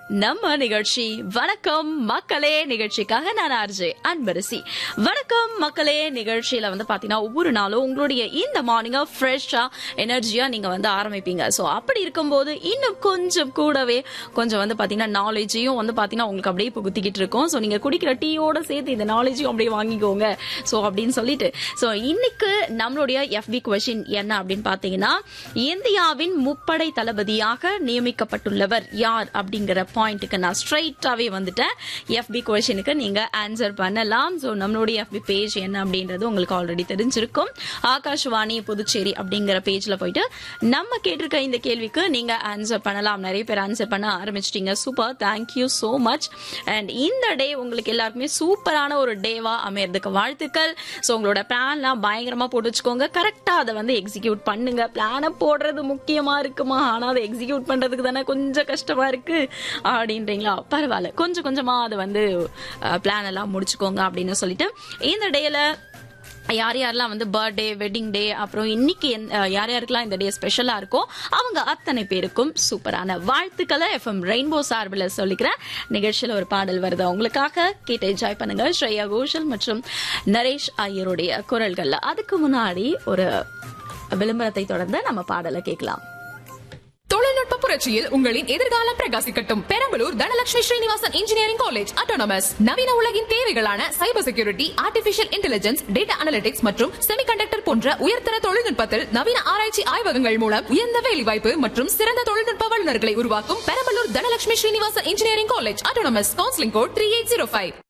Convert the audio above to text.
நம்ம நிகழ்ச்சி வணக்கம் மக்களே நிகழ்ச்சிக்காக நான் ஆர்ஜே அன்பரசி வணக்கம் மக்களே நிகழ்ச்சியில வந்து பாத்தீங்கன்னா ஒவ்வொரு நாளும் உங்களுடைய இந்த மார்னிங்கா ஃப்ரெஷ்ஷா எனர்ஜியா நீங்க வந்து ஆரம்பிப்பீங்க சோ அப்படி இருக்கும்போது இன்னும் கொஞ்சம் கூடவே கொஞ்சம் வந்து பாத்தீங்கன்னா நாலேஜையும் வந்து பாத்தீங்கன்னா உங்களுக்கு அப்படியே புகுத்திக்கிட்டு இருக்கும் சோ நீங்க குடிக்கிற டீயோட சேர்த்து இந்த நாலேஜையும் அப்படியே வாங்கிக்கோங்க சோ அப்படின்னு சொல்லிட்டு சோ இன்னைக்கு நம்மளுடைய எஃபி கொஷின் என்ன அப்படின்னு பாத்தீங்கன்னா இந்தியாவின் முப்படை தளபதியாக நியமிக்கப்பட்டுள்ளவர் யார் அப்படிங்கிற பாயிண்ட்டுக்கு நான் ஸ்ட்ரைட்டாவே வந்துட்டேன் எஃபி கொஷனுக்கு நீங்க ஆன்சர் பண்ணலாம் சோ நம்மளுடைய எஃபி பேஜ் என்ன அப்படின்றது உங்களுக்கு ஆல்ரெடி தெரிஞ்சிருக்கும் ஆகாஷ்வாணி புதுச்சேரி அப்படிங்கிற பேஜ்ல போயிட்டு நம்ம கேட்டிருக்க இந்த கேள்விக்கு நீங்க ஆன்சர் பண்ணலாம் நிறைய பேர் ஆன்சர் பண்ண ஆரம்பிச்சிட்டீங்க super thank you so much and இந்த டே உங்களுக்கு எல்லாருக்குமே சூப்பரான ஒரு டேவா அமையறதுக்கு வாழ்த்துக்கள் ஸோ உங்களோட பிளான்லாம் பயங்கரமா போட்டு வச்சுக்கோங்க கரெக்டா அதை வந்து எக்ஸிக்யூட் பண்ணுங்க பிளானை போடுறது முக்கியமா இருக்குமா ஆனா அதை எக்ஸிக்யூட் பண்றதுக்கு தானே கொஞ்சம் கஷ்டமா இருக்கு அப்படின்றீங்களா பரவாயில்ல கொஞ்சம் கொஞ்சமா அதை வந்து பிளான் எல்லாம் முடிச்சுக்கோங்க அப்படின்னு சொல்லிட்டு இந்த டேல யார் யாரெல்லாம் வந்து பர்த்டே வெட்டிங் டே அப்புறம் இன்னைக்கு எந்த- யார் யாருக்கெல்லாம் இந்த டே ஸ்பெஷலா இருக்கோ அவங்க அத்தனை பேருக்கும் சூப்பரான வாழ்த்துக்களை எஃப்எம் ரெயின்போ சார்பில் சொல்லிக்கிறேன் நிகழ்ச்சியில் ஒரு பாடல் வருது உங்களுக்காக கேட்டு என்ஜாய் பண்ணுங்க ஸ்ரேயா கோஷல் மற்றும் நரேஷ் ஐயருடைய குரல்கள்ல அதுக்கு முன்னாடி ஒரு விளம்பரத்தை தொடர்ந்து நம்ம பாடலை கேட்கலாம் தொழில்நுட்ப புரட்சியில் உங்களின் எதிர்காலம் பிரகாசிக்கட்டும் Perambalur Dhanalakshmi Srinivasan engineering college autonomous நவீன உலகின் தேவைகளான cyber security artificial intelligence data analytics மற்றும் செமிகண்டக்டர் போன்ற உயர்தர தொழில்நுட்பத்தில் நவீன ஆராய்ச்சி ஆய்வகங்கள் மூலம் உயர்ந்த வேலைவாய்ப்பு மற்றும் சிறந்த தொழில்நுட்ப வல்லுநர்களை உருவாக்கும் Perambalur Dhanalakshmi Srinivasan engineering college autonomous counselling code three eight zero five